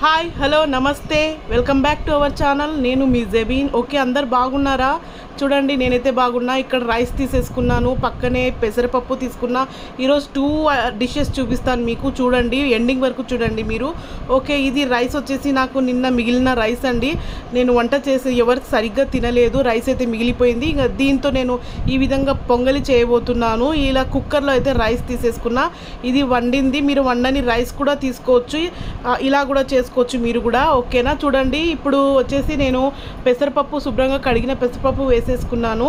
hi hello నమస్తే welcome back to our channel నేను మీ జెబీన్ ఓకే అందరు బాగున్నారా చూడండి నేనైతే బాగున్నా ఇక్కడ రైస్ తీసేసుకున్నాను పక్కనే పెసరపప్పు తీసుకున్నా ఈరోజు టూ డిషెస్ చూపిస్తాను మీకు చూడండి ఎండింగ్ వరకు చూడండి మీరు ఓకే ఇది రైస్ వచ్చేసి నాకు నిన్న మిగిలిన రైస్ అండి నేను వంట చేసి ఎవరు సరిగ్గా తినలేదు రైస్ అయితే మిగిలిపోయింది ఇంకా దీంతో నేను ఈ విధంగా పొంగలి చేయబోతున్నాను ఇలా కుక్కర్లో అయితే రైస్ తీసేసుకున్నా ఇది వండింది మీరు వండని రైస్ కూడా తీసుకోవచ్చు ఆ, ఇలా కూడా చేసుకోవచ్చు మీరు కూడా ఓకేనా చూడండి ఇప్పుడు వచ్చేసి నేను పెసరపప్పు శుభ్రంగా కడిగిన పెసరపప్పు వేసేసుకున్నాను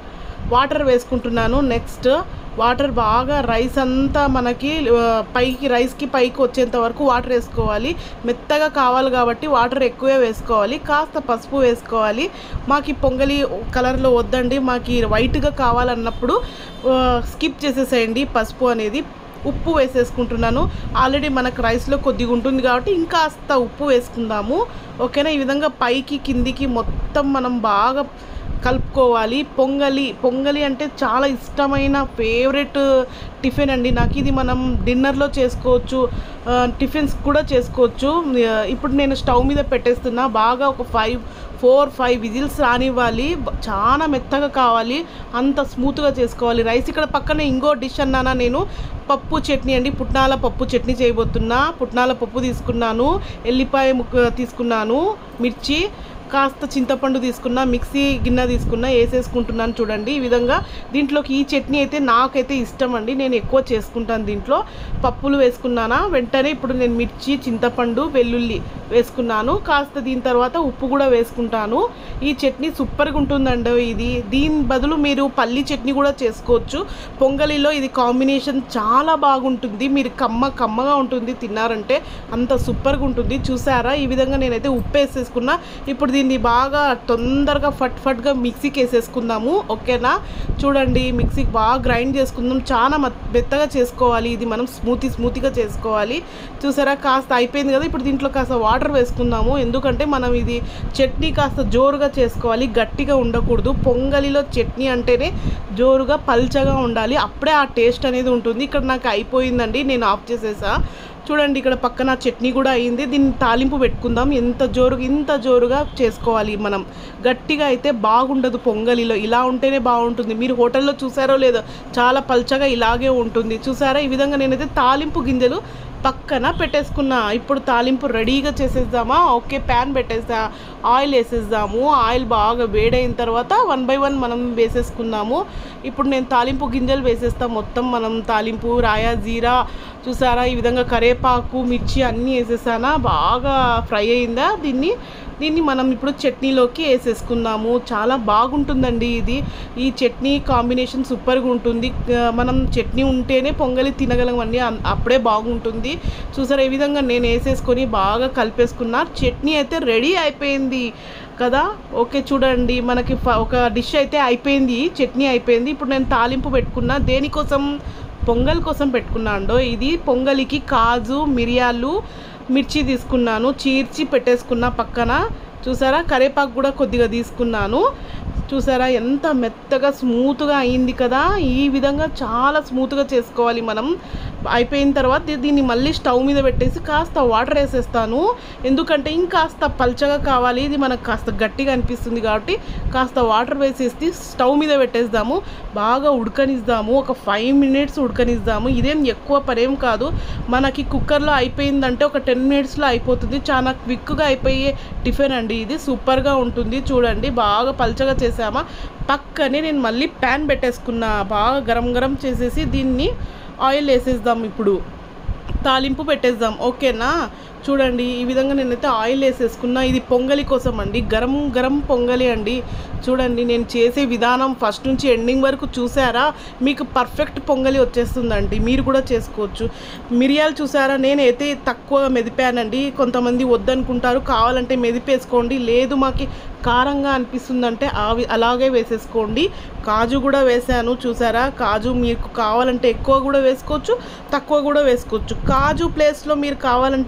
వాటర్ వేసుకుంటున్నాను నెక్స్ట్ వాటర్ బాగా రైస్ అంతా మనకి ఆ, పైకి రైస్కి పైకి వచ్చేంత వరకు వాటర్ వేసుకోవాలి మెత్తగా కావాలి కాబట్టి వాటర్ ఎక్కువే వేసుకోవాలి కాస్త పసుపు వేసుకోవాలి మాకు ఈ పొంగలి కలర్లో వద్దండి మాకు ఈ వైట్గా కావాలన్నప్పుడు స్కిప్ చేసేసేయండి పసుపు అనేది ఉప్పు వేసేసుకుంటున్నాను ఆల్రెడీ మనకు రైస్లో కొద్దిగా ఉంటుంది కాబట్టి ఇంకాస్త ఉప్పు వేసుకుందాము ఓకేనా ఈ విధంగా పైకి కిందికి మొత్తం మనం బాగా కలుపుకోవాలి పొంగలి పొంగలి అంటే చాలా ఇష్టమైన ఫేవరెట్ టిఫిన్ అండి నాకు ఇది మనం డిన్నర్లో చేసుకోవచ్చు ఆ, టిఫిన్స్ కూడా చేసుకోవచ్చు ఆ, ఇప్పుడు నేను స్టవ్ మీద పెట్టేస్తున్నా బాగా ఒక ఫైవ్ ఫోర్ ఫైవ్ విజిల్స్ రానివ్వాలి బ- చాలా మెత్తగా కావాలి అంత స్మూత్గా చేసుకోవాలి రైస్ ఇక్కడ పక్కన ఇంకో డిష్ అన్నానా నేను పప్పు చట్నీ అండి పుట్నాల పప్పు చట్నీ చేయబోతున్నా పుట్నాల పప్పు తీసుకున్నాను ఎల్లిపాయ ముక్క తీసుకున్నాను మిర్చి కాస్త చింతపండు తీసుకున్నా మిక్సీ గిన్నె తీసుకున్నా వేసేసుకుంటున్నాను చూడండి ఈ విధంగా దీంట్లోకి ఈ చట్నీ అయితే నాకైతే ఇష్టం అండి నేను ఎక్కువ చేసుకుంటాను దీంట్లో పప్పులు వేసుకున్నానా వెంటనే ఇప్పుడు నేను మిర్చి చింతపండు వెల్లుల్లి వేసుకున్నాను కాస్త దీని తర్వాత ఉప్పు కూడా వేసుకుంటాను ఈ చట్నీ సూపర్గా ఉంటుందండి ఇది దీని బదులు మీరు పల్లి చట్నీ కూడా చేసుకోవచ్చు పొంగలిలో ఇది కాంబినేషన్ చాలా బాగుంటుంది మీరు కమ్మ కమ్మగా ఉంటుంది తిన్నారంటే అంత సూపర్గా ఉంటుంది చూసారా ఈ విధంగా నేనైతే ఉప్పు వేసేసుకున్నా ఇప్పుడు దీన్ని బాగా తొందరగా ఫట్ ఫట్గా మిక్సీకి వేసేసుకుందాము ఓకేనా చూడండి మిక్సీకి బాగా గ్రైండ్ చేసుకుందాం చాలా మత్- మెత్తగా చేసుకోవాలి ఇది మనం స్మూతీ స్మూతీగా చేసుకోవాలి చూసారా కాస్త అయిపోయింది కదా ఇప్పుడు దీంట్లో కాస్త వాటర్ వేసుకుందాము ఎందుకంటే మనం ఇది చట్నీ కాస్త జోరుగా చేసుకోవాలి గట్టిగా ఉండకూడదు పొంగలిలో చట్నీ అంటేనే జోరుగా పల్చగా ఉండాలి అప్పుడే ఆ టేస్ట్ అనేది ఉంటుంది ఇక్కడ నాకు అయిపోయిందండి నేను ఆఫ్ చేసేసా చూడండి ఇక్కడ పక్కన చట్నీ కూడా అయింది దీన్ని తాలింపు పెట్టుకుందాం ఎంత జోరుగా ఇంత జోరుగా చేసుకోవాలి మనం గట్టిగా అయితే బాగుండదు పొంగలిలో ఇలా ఉంటేనే బాగుంటుంది మీరు హోటల్లో చూసారో లేదో చాలా పల్చగా ఇలాగే ఉంటుంది చూసారా ఈ విధంగా నేనైతే తాలింపు గింజలు పక్కన పెట్టేసుకున్నా ఇప్పుడు తాలింపు రెడీగా చేసేద్దామా ఓకే ప్యాన్ పెట్టేసా ఆయిల్ వేసేద్దాము ఆయిల్ బాగా వేడైన తర్వాత వన్ బై వన్ మనం వేసేసుకుందాము ఇప్పుడు నేను తాలింపు గింజలు వేసేస్తా మొత్తం మనం తాలింపు రాయా జీరా చూసారా ఈ విధంగా కరేపాకు మిర్చి అన్నీ వేసేసానా బాగా ఫ్రై అయిందా దీన్ని దీన్ని మనం ఇప్పుడు చట్నీలోకి వేసేసుకుందాము చాలా బాగుంటుందండి ఇది ఈ చట్నీ కాంబినేషన్ సూపర్గా ఉంటుంది ఆ, మనం చట్నీ ఉంటేనే పొంగలి తినగలం అండి అం- అప్పుడే బాగుంటుంది చూసారా ఈ విధంగా నేను వేసేసుకొని బాగా కలిపేసుకున్నా చట్నీ అయితే రెడీ అయిపోయింది కదా ఓకే చూడండి మనకి ఫ- ఒక డిష్ అయితే అయిపోయింది చట్నీ అయిపోయింది ఇప్పుడు నేను తాలింపు పెట్టుకున్నా దేనికోసం పొంగల్ కోసం పెట్టుకున్నాండో ఇది పొంగలికి కాజు మిరియాలు మిర్చి తీసుకున్నాను చీర్చి పెట్టేసుకున్నా పక్కన చూసారా కరేపాకు కూడా కొద్దిగా తీసుకున్నాను చూసారా ఎంత మెత్తగా స్మూత్గా అయింది కదా ఈ విధంగా చాలా స్మూత్గా చేసుకోవాలి మనం అయిపోయిన తర్వాత దీ- దీన్ని మళ్ళీ స్టవ్ మీద పెట్టేసి కాస్త వాటర్ వేసేస్తాను ఎందుకంటే ఇంకాస్త పల్చగా కావాలి ఇది మనకు కాస్త గట్టిగా అనిపిస్తుంది కాబట్టి కాస్త వాటర్ వేసేసి స్టవ్ మీద పెట్టేద్దాము బాగా ఉడకనిద్దాము ఒక ఫైవ్ మినిట్స్ ఉడకనిద్దాము ఇదేం ఎక్కువ పనేం కాదు మనకి కుక్కర్లో అయిపోయిందంటే ఒక టెన్ మినిట్స్లో అయిపోతుంది చాలా క్విక్గా అయిపోయే టిఫిన్ అండి ఇది సూపర్గా ఉంటుంది చూడండి బాగా పల్చగా చేసామా పక్కనే నేను మళ్ళీ ప్యాన్ పెట్టేసుకున్నా బాగా గరం గరం చేసేసి దీన్ని ఆయిల్ వేసేద్దాం ఇప్పుడు తాలింపు పెట్టేద్దాం ఓకేనా చూడండి ఈ విధంగా నేనైతే ఆయిల్ వేసేసుకున్నా ఇది పొంగలి కోసం అండి గరం గరం పొంగలి అండి చూడండి నేను చేసే విధానం ఫస్ట్ నుంచి ఎండింగ్ వరకు చూసారా మీకు పర్ఫెక్ట్ పొంగలి వచ్చేస్తుందండి మీరు కూడా చేసుకోవచ్చు మిరియాలు చూసారా నేనైతే తక్కువ మెదిపానండి కొంతమంది వద్దనుకుంటారు కావాలంటే మెదిపేసుకోండి లేదు మాకు కారంగా అనిపిస్తుందంటే అవి అలాగే వేసేసుకోండి కాజు కూడా వేసాను చూసారా కాజు మీకు కావాలంటే ఎక్కువ కూడా వేసుకోవచ్చు తక్కువ కూడా వేసుకోవచ్చు కాజు ప్లేస్లో మీరు కావాలంటే పల్లి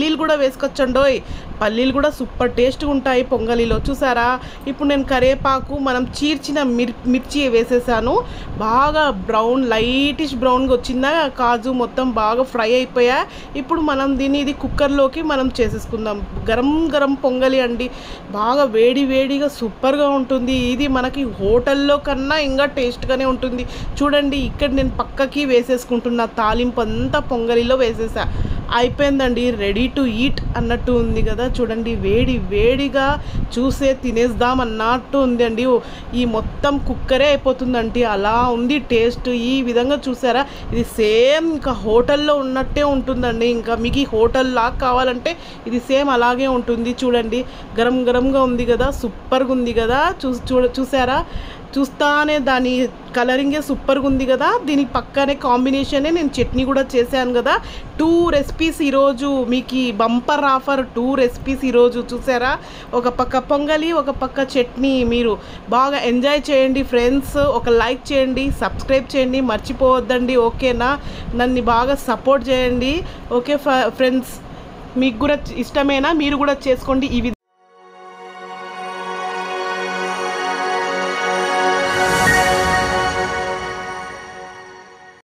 పల్లీలు కూడా వేసుకొచ్చండోయ్ పల్లీలు కూడా సూపర్ టేస్ట్గా ఉంటాయి పొంగలిలో చూసారా ఇప్పుడు నేను కరేపాకు మనం చీర్చిన మిర్ మిర్చి వేసేసాను బాగా బ్రౌన్ లైటిష్ బ్రౌన్గా వచ్చిందా కాజు మొత్తం బాగా ఫ్రై అయిపోయా ఇప్పుడు మనం దీన్ని ఇది కుక్కర్లోకి మనం చేసేసుకుందాం గరం గరం పొంగలి అండి బాగా వేడి వేడిగా సూపర్గా ఉంటుంది ఇది మనకి హోటల్లో కన్నా ఇంకా టేస్ట్గానే ఉంటుంది చూడండి ఇక్కడ నేను పక్కకి వేసేసుకుంటున్నా తాలింపు అంతా పొంగలిలో వేసేసా అయిపోయిందండి రెడీ టు ఈట్ అన్నట్టు ఉంది కదా చూడండి వేడి వేడిగా చూసే తినేద్దాం అన్నట్టు ఉంది అండి ఈ మొత్తం కుక్కరే అయిపోతుందండి అలా ఉంది టేస్ట్ ఈ విధంగా చూసారా ఇది సేమ్ ఇంకా హోటల్లో ఉన్నట్టే ఉంటుందండి ఇంకా మీకు ఈ హోటల్ లాగా కావాలంటే ఇది సేమ్ అలాగే ఉంటుంది చూడండి గరం గరంగా ఉంది కదా సూపర్గా ఉంది కదా చూ చూడ చూసారా చూస్తానే దాని కలరింగే సూపర్గా ఉంది కదా దీని పక్కనే కాంబినేషనే నేను చట్నీ కూడా చేశాను కదా టూ రెసిపీస్ ఈరోజు మీకు ఈ బంపర్ ఆఫర్ టూ రెసిపీస్ ఈరోజు చూసారా ఒక పక్క పొంగలి ఒక పక్క చట్నీ మీరు బాగా ఎంజాయ్ చేయండి ఫ్రెండ్స్ ఒక లైక్ చేయండి సబ్స్క్రైబ్ చేయండి మర్చిపోవద్దండి ఓకేనా నన్ను బాగా సపోర్ట్ చేయండి ఓకే ఫ్రెండ్స్ మీకు కూడా ఇష్టమేనా మీరు కూడా చేసుకోండి ఈ విధంగా